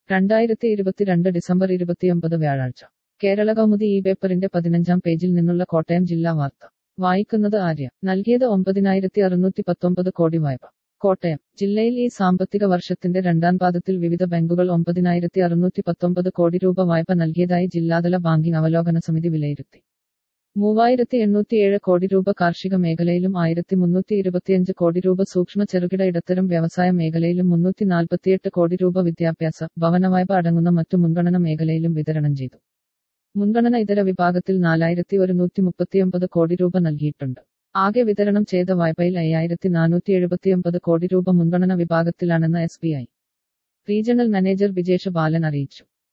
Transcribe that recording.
രണ്ടായിരത്തി ഇരുപത്തിരണ്ട് ഡിസംബർ ഇരുപത്തിയൊമ്പത് വ്യാഴാഴ്ച കേരള കൗമുദി ഈ പേപ്പറിന്റെ പതിനഞ്ചാം പേജിൽ നിന്നുള്ള കോട്ടയം ജില്ലാ വാർത്ത വായിക്കുന്നത് ആര്യ നൽകിയത് ഒമ്പതിനായിരത്തി അറുന്നൂറ്റി പത്തൊമ്പത് കോടി വായ്പ കോട്ടയം ജില്ലയിൽ ഈ സാമ്പത്തിക വർഷത്തിന്റെ രണ്ടാം പാദത്തിൽ വിവിധ ബാങ്കുകൾ ഒമ്പതിനായിരത്തി അറുന്നൂറ്റി പത്തൊമ്പത് കോടി രൂപ വായ്പ നൽകിയതായി ജില്ലാതല ബാങ്കിംഗ് അവലോകന സമിതി വിലയിരുത്തി മൂവായിരത്തി എണ്ണൂറ്റിയേഴ് കോടി രൂപ കാർഷിക മേഖലയിലും ആയിരത്തി മുന്നൂറ്റി ഇരുപത്തിയഞ്ച് കോടി രൂപ സൂക്ഷ്മ ചെറുകിട ഇടത്തരം വ്യവസായ മേഖലയിലും മുന്നൂറ്റി നാൽപ്പത്തിയെട്ട് കോടി രൂപ വിദ്യാഭ്യാസ ഭവന വായ്പ അടങ്ങുന്ന മറ്റു മുൻഗണന മേഖലയിലും വിതരണം ചെയ്തു മുൻഗണന ഇതര വിഭാഗത്തിൽ നാലായിരത്തി ഒരുന്നൂറ്റി മുപ്പത്തിയൊമ്പത് കോടി രൂപ നൽകിയിട്ടുണ്ട് ആകെ വിതരണം ചെയ്ത വായ്പയിൽ അയ്യായിരത്തി നാനൂറ്റി എഴുപത്തിയൊമ്പത് കോടി രൂപ മുൻഗണന വിഭാഗത്തിലാണെന്ന് S B I regional manager Vijesh Balan അറിയിച്ചു